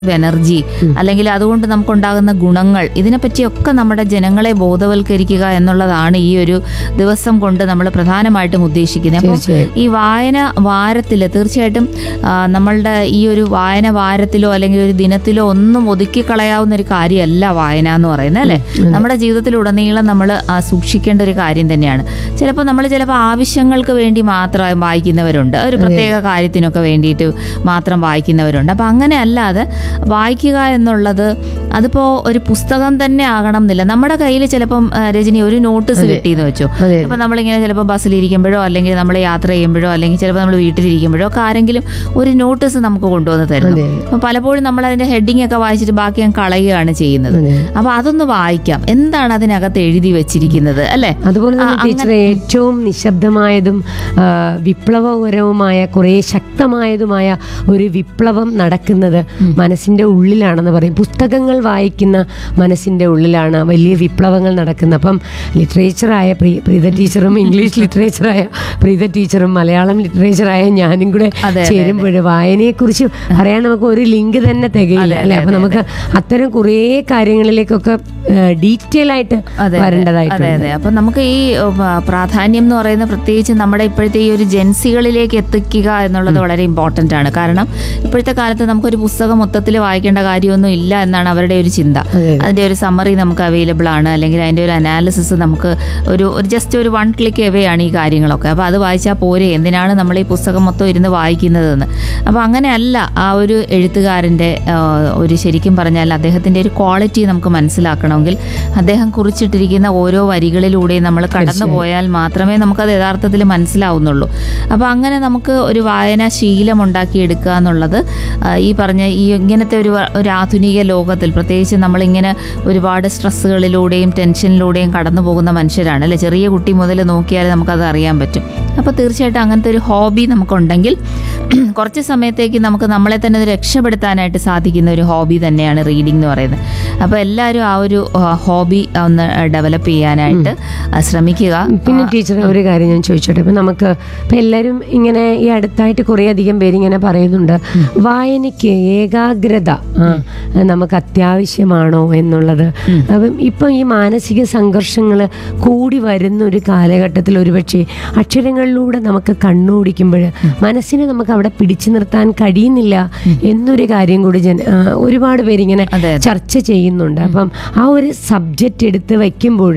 Energy അല്ലെങ്കിൽ അതുകൊണ്ട് നമുക്കുണ്ടാകുന്ന ഗുണങ്ങൾ ഇതിനെപ്പറ്റിയൊക്കെ നമ്മുടെ ജനങ്ങളെ ബോധവൽക്കരിക്കുക എന്നുള്ളതാണ് ഈ ഒരു ദിവസം കൊണ്ട് നമ്മൾ പ്രധാനമായിട്ടും ഉദ്ദേശിക്കുന്നത് അപ്പോൾ തീർച്ചയായും. ഈ വായന വാരത്തിൽ തീർച്ചയായിട്ടും ആ, നമ്മളുടെ ഈ ഒരു വായന വാരത്തിലോ അല്ലെങ്കിൽ ഒരു ദിനത്തിലോ ഒന്നും ഒതുക്കി കളയാവുന്ന ഒരു കാര്യമല്ല വായന എന്ന് പറയുന്നത് അല്ലേ നമ്മുടെ ജീവിതത്തിലുടനീളം നമ്മൾ സൂക്ഷിക്കേണ്ട ഒരു കാര്യം തന്നെയാണ് ചിലപ്പോൾ നമ്മൾ ചിലപ്പോൾ ആവശ്യങ്ങൾക്ക് വേണ്ടി മാത്രം വായിക്കുന്നവരുണ്ട് ഒരു പ്രത്യേക കാര്യത്തിനൊക്കെ വേണ്ടിയിട്ട് മാത്രം വായിക്കുന്നവരുണ്ട് അപ്പം അങ്ങനെ അല്ലാതെ വായിക്കുക എന്നുള്ളത് അതിപ്പോൾ ഒരു പുസ്തകം തന്നെ ആകണം എന്നില്ല നമ്മുടെ കയ്യിൽ ചിലപ്പം ആ, രജനി ഒരു നോട്ടീസ് കിട്ടിയെന്ന് വെച്ചു അതെ ഇപ്പം നമ്മളിങ്ങനെ ചിലപ്പോൾ ബസ്സിലിരിക്കുമ്പോഴോ അല്ലെങ്കിൽ നമ്മൾ യാത്ര ചെയ്യുമ്പോഴോ അല്ലെങ്കിൽ ചിലപ്പോൾ നമ്മൾ വീട്ടിലിരിക്കുമ്പോഴോ ഒക്കെ ആരെങ്കിലും ഒരു നോട്ടീസ് നമുക്ക് കൊണ്ടുവന്ന് തരുന്നു അതെ അപ്പം പലപ്പോഴും നമ്മൾ അതിന്റെ ഹെഡിങ് ഒക്കെ വായിച്ചിട്ട് ബാക്കി ഞാൻ കളയുകയാണ് ചെയ്യുന്നത് അതെ അപ്പൊ അതൊന്ന് വായിക്കാം എന്താണ് അതിനകത്ത് എഴുതി വെച്ചിരിക്കുന്നത് അല്ലേ അതുപോലെ തന്നെ ആ, ടീച്ചറെ ഏറ്റവും നിശബ്ദമായതും ആ, വിപ്ലവകരവുമായ കുറേ ശക്തമായതുമായ ഒരു വിപ്ലവം നടക്കുന്നത് മനസ്സിന്റെ ഉള്ളിലാണെന്ന് പറയും പുസ്തകങ്ങൾ വായിക്കുന്ന മനസ്സിന്റെ ഉള്ളിലാണ് വലിയ വിപ്ലവങ്ങൾ നടക്കുന്നത് അപ്പം ലിറ്ററേച്ചറായ പ്രീ- പ്രീത ടീച്ചറും ഇംഗ്ലീഷ് ലിറ്ററേച്ചറായ പ്രീത ടീച്ചറും മലയാളം ലിറ്ററേച്ചറായ ഞാനും കൂടെ അതെ, ചേരുമ്പോൾ വായനയെക്കുറിച്ച് പറയാൻ നമുക്ക് ഒരു ലിങ്ക് തന്നെ തികയില്ല അല്ലെ അപ്പൊ നമുക്ക് അത്തരം കുറേ കാര്യങ്ങളിലേക്കൊക്കെ ഡീറ്റെയിൽ ആയിട്ട് അതെ അതെ വരേണ്ടതായിട്ടുണ്ട് അതെ അപ്പൊ നമുക്ക് ഈ ഉം, ആ, പ്രാധാന്യം എന്ന് പറയുന്നത് പ്രത്യേകിച്ച് നമ്മുടെ ഇപ്പോഴത്തെ ഈ ഒരു ജൻസികളിലേക്ക് എത്തിക്കുക എന്നുള്ളത് വളരെ ഇമ്പോർട്ടന്റ് ആണ് കാരണം ഇപ്പോഴത്തെ കാലത്ത് നമുക്കൊരു പുസ്തകം മൊത്തത്തിൽ വായിക്കേണ്ട കാര്യമൊന്നും ഇല്ല എന്നാണ് അവരുടെ ഒരു ചിന്ത അതെ. അതിന്റെ ഒരു സമ്മറി നമുക്ക് അവൈലബിൾ ആണ് അല്ലെങ്കിൽ അതിന്റെ ഒരു അനാലിസിസ് നമുക്ക് ഒരു ഒരു ജസ്റ്റ് ഒരു വൺ ക്ലിക്ക് എവേ ആണ് ഈ കാര്യങ്ങളൊക്കെ അപ്പോൾ അത് വായിച്ചാൽ പോരെ എന്തിനാണ് നമ്മൾ ഈ പുസ്തകം മൊത്തം ഇരുന്ന് വായിക്കുന്നതെന്ന് അപ്പോൾ അങ്ങനെയല്ല ആ ഒരു എഴുത്തുകാരൻ്റെ ആ, ഒരു ശരിക്കും പറഞ്ഞാൽ അദ്ദേഹത്തിൻ്റെ ഒരു ക്വാളിറ്റി നമുക്ക് മനസ്സിലാക്കണമെങ്കിൽ അദ്ദേഹം കുറിച്ചിട്ടിരിക്കുന്ന ഓരോ വരികളിലൂടെയും നമ്മൾ കടന്നു പോയാൽ മാത്രമേ നമുക്കത് യഥാർത്ഥത്തിൽ മനസ്സിലാവുന്നുള്ളൂ അപ്പോൾ അങ്ങനെ നമുക്ക് ഒരു വായനാ ശീലം ഉണ്ടാക്കിയെടുക്കുക എന്നുള്ളത് ആ, ഈ പറഞ്ഞ ഈ ഇങ്ങനത്തെ ഒരു വ- ഒരു ആധുനിക ലോകത്തിൽ പ്രത്യേകിച്ച് നമ്മളിങ്ങനെ ഒരുപാട് സ്ട്രെസ്സുകളിലൂടെയും ടെൻഷനിലൂടെയും കടന്നു പോകുന്ന മനുഷ്യരാണ് അല്ലെ ചെറിയ കുട്ടി മുതൽ നോക്കിയാൽ നമുക്കത് അറിയാൻ പറ്റും അപ്പോൾ തീർച്ചയായിട്ടും അങ്ങനത്തെ ഒരു ഹോബി നമുക്കുണ്ടെങ്കിൽ കുറച്ച് സമയത്തേക്ക് നമുക്ക് നമ്മളെ തന്നെ ഒന്ന് രക്ഷപ്പെടുത്താനായിട്ട് സാധിക്കുന്ന ഒരു ഹോബി തന്നെയാണ് റീഡിംഗ് എന്ന് പറയുന്നത് അപ്പോൾ എല്ലാവരും ആ ഒരു ഹോബി ഒന്ന് ഡെവലപ്പ് ചെയ്യാനായിട്ട് ആ, ശ്രമിക്കുക പിന്നെ ടീച്ചർ ഒരു കാര്യം ഞാൻ ചോദിച്ചോട്ടെ ഇപ്പൊ നമുക്ക് ഇപ്പൊ എല്ലാവരും ഇങ്ങനെ ഈ അടുത്തായിട്ട് കുറേ അധികം പേര് ഇങ്ങനെ പറയുന്നുണ്ട് വായനയ്ക്ക് ഏകാഗ്രത ആ, നമുക്ക് അത്യാവശ്യമാണോ എന്നുള്ളത് അപ്പം ഇപ്പം ഈ മാനസിക സംഘർഷങ്ങൾ കൂടി വരുന്ന ഒരു കാലഘട്ടത്തിൽ ഒരുപക്ഷെ അക്ഷരങ്ങളിലൂടെ നമുക്ക് കണ്ണോടിക്കുമ്പോൾ മനസ്സിനെ നമുക്ക് അവിടെ പിടിച്ചു നിർത്താൻ കഴിയുന്നില്ല എന്നൊരു കാര്യം കൂടി ജന ആ, ഒരുപാട് പേരിങ്ങനെ അതെ, അതെ. ചർച്ച ചെയ്യുന്നുണ്ട് അപ്പം ആ ഒരു സബ്ജക്റ്റ് എടുത്ത് വെക്കുമ്പോൾ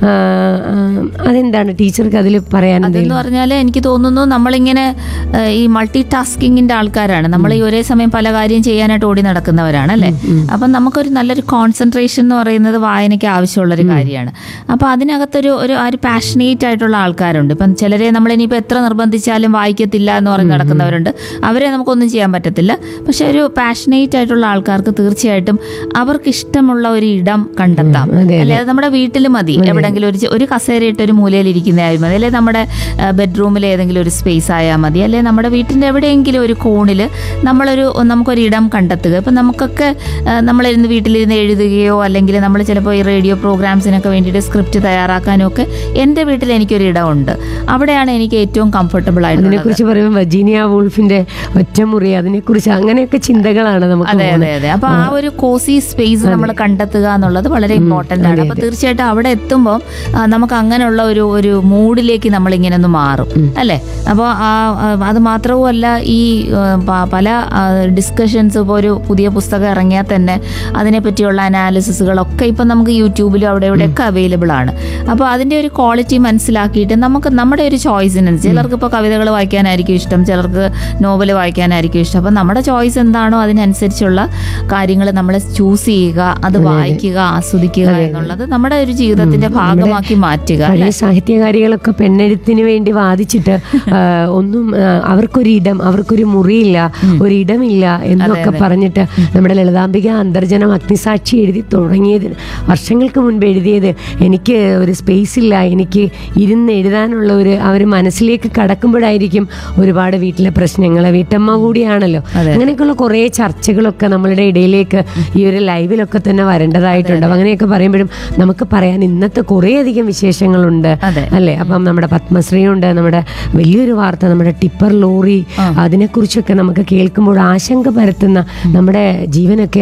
അതെന്താണ് ടീച്ചർക്ക് അതിൽ പറയാൻ അതെന്ന് എന്തെങ്കിലും പറഞ്ഞാൽ എനിക്ക് തോന്നുന്നു നമ്മളിങ്ങനെ ഏഹ്, ഈ മൾട്ടി ടാസ്കിങ്ങിന്റെ ആൾക്കാരാണ് നമ്മൾ ഈ ഒരേ സമയം പല കാര്യം ചെയ്യാനായിട്ട് ഓടി നടക്കുന്നവരാണ് അല്ലേ അപ്പം നമുക്കൊരു നല്ലൊരു കോൺസെൻട്രേഷൻ എന്ന് പറയുന്നത് വായനയ്ക്ക് ആവശ്യമുള്ളൊരു കാര്യമാണ് അപ്പോൾ അതിനകത്തൊരു ഒരു ആ ഒരു പാഷനേറ്റ് ആയിട്ടുള്ള ആൾക്കാരുണ്ട് ഇപ്പം ചിലരെ നമ്മൾ ഇനിയിപ്പോൾ എത്ര നിർബന്ധിച്ചാലും വായിക്കത്തില്ല എന്ന് പറഞ്ഞ് നടക്കുന്നവരുണ്ട് അവരെ നമുക്കൊന്നും ചെയ്യാൻ പറ്റത്തില്ല പക്ഷെ ഒരു പാഷനേറ്റ് ആയിട്ടുള്ള ആൾക്കാർക്ക് തീർച്ചയായിട്ടും അവർക്ക് ഇഷ്ടമുള്ള ഒരു ഇടം കണ്ടെത്താം അതെ, അല്ലെ അത് നമ്മുടെ വീട്ടിൽ മതി എവിടെങ്കിലും ഒരു ചെ- ഒരു കസേരയിട്ട് ഒരു മൂലയിൽ ഇരിക്കുന്നതായാലും മതി അല്ലെ നമ്മുടെ ബെഡ്റൂമിൽ ഏതെങ്കിലും ഒരു സ്പേസ് ആയാൽ മതി അല്ലെ നമ്മുടെ വീട്ടിൻ്റെ എവിടെയെങ്കിലും ഒരു കോണിൽ നമ്മളൊരു നമുക്കൊരു ഇടം കണ്ടെത്തുക ഇപ്പം നമുക്കൊക്കെ ആ, നമ്മളിരുന്ന് വീട്ടിലിരുന്ന് എഴുതുകയോ അല്ലെങ്കിൽ നമ്മൾ ചിലപ്പോൾ ഈ റേഡിയോ പ്രോഗ്രാംസിനൊക്കെ വേണ്ടിയിട്ട് സ്ക്രിപ്റ്റ് തയ്യാറാക്കാനും ഒക്കെ എൻ്റെ വീട്ടിൽ എനിക്കൊരു ഇടമുണ്ട് അവിടെയാണ് എനിക്ക് ഏറ്റവും കംഫർട്ടബിൾ ആയിട്ടുള്ളത് അതിനെക്കുറിച്ച് പറയുമ്പോൾ വജീനിയ വൂൾഫിന്റെ ഒറ്റമുറി അതിനെക്കുറിച്ച് അങ്ങനെയൊക്കെ ചിന്തകളാണ് നമുക്ക് അതെ അതെ അതെ അപ്പൊ ആ ഒരു കോസി സ്പേസ് നമ്മൾ കണ്ടെത്തുക എന്നുള്ളത് വളരെ ഇമ്പോർട്ടന്റ് ആണ് അപ്പൊ തീർച്ചയായിട്ടും അവിടെ എത്തുമ്പോൾ നമുക്ക് അങ്ങനെയുള്ള ഒരു ഒരു മൂഡിലേക്ക് നമ്മൾ ഇങ്ങനെ ഒന്ന് മാറും അല്ലേ അപ്പോൾ അത് മാത്രവുമല്ല ഈ ആ, പ- പല ഡിസ്കഷൻസ് ഇപ്പോൾ ഒരു പുതിയ പുസ്തകം ഇറങ്ങിയാൽ തന്നെ അതിനെ പറ്റിയുള്ള അനാലിസിസുകളൊക്കെ ഇപ്പം നമുക്ക് യൂട്യൂബിലും അവിടെ ഇവിടെയൊക്കെ അവൈലബിൾ ആണ് അപ്പോൾ അതിൻ്റെ ഒരു ക്വാളിറ്റി മനസ്സിലാക്കിയിട്ട് നമുക്ക് നമ്മുടെ ഒരു ചോയ്സിനനുസരിച്ച് ചിലർക്ക് ഇപ്പോൾ കവിതകൾ വായിക്കാനായിരിക്കും ഇഷ്ടം ചിലർക്ക് നോവൽ വായിക്കാനായിരിക്കും ഇഷ്ടം അപ്പം നമ്മുടെ ചോയ്സ് എന്താണോ അതിനനുസരിച്ചുള്ള കാര്യങ്ങൾ നമ്മൾ ചൂസ് ചെയ്യുക അത് വായിക്കുക ആസ്വദിക്കുക എന്നുള്ളത് നമ്മുടെ ഒരു ജീവിതത്തിന്റെ ഭാഗമാക്കി മാറ്റുക പഴയ സാഹിത്യകാരികളൊക്കെ പെണ്ണെഴുത്തിന് വേണ്ടി വാദിച്ചിട്ട് ആ, ഒന്നും ആ, അവർക്കൊരു ഇടം അവർക്കൊരു മുറിയില്ല ഒരു ഇടമില്ല എന്നൊക്കെ പറഞ്ഞിട്ട് നമ്മുടെ ലളിതാംബിക അന്തർജന ലേഖനം അഗ്നിസാക്ഷി എഴുതി തുടങ്ങിയതിന് വർഷങ്ങൾക്ക് മുൻപ് എഴുതിയത് എനിക്ക് ഒരു സ്പേസ് ഇല്ല എനിക്ക് ഇരുന്ന് എഴുതാനുള്ള ഒരു അവർ മനസ്സിലേക്ക് കടക്കുമ്പോഴായിരിക്കും ഒരുപാട് വീട്ടിലെ പ്രശ്നങ്ങൾ വീട്ടമ്മ കൂടിയാണല്ലോ അതെ. അങ്ങനെയൊക്കെയുള്ള കുറേ ചർച്ചകളൊക്കെ നമ്മളുടെ ഇടയിലേക്ക് ഈ ഒരു ലൈവിലൊക്കെ തന്നെ വരേണ്ടതായിട്ടുണ്ട് അപ്പം അങ്ങനെയൊക്കെ പറയുമ്പോഴും നമുക്ക് പറയാൻ ഇന്നത്തെ കുറേയധികം വിശേഷങ്ങളുണ്ട് അതെ. അല്ലേ അപ്പം നമ്മുടെ പത്മശ്രീ ഉണ്ട് നമ്മുടെ വലിയൊരു വാർത്ത നമ്മുടെ ടിപ്പർ ലോറി അതിനെക്കുറിച്ചൊക്കെ നമുക്ക് കേൾക്കുമ്പോൾ ആശങ്ക പരത്തുന്ന നമ്മുടെ ജീവനൊക്കെ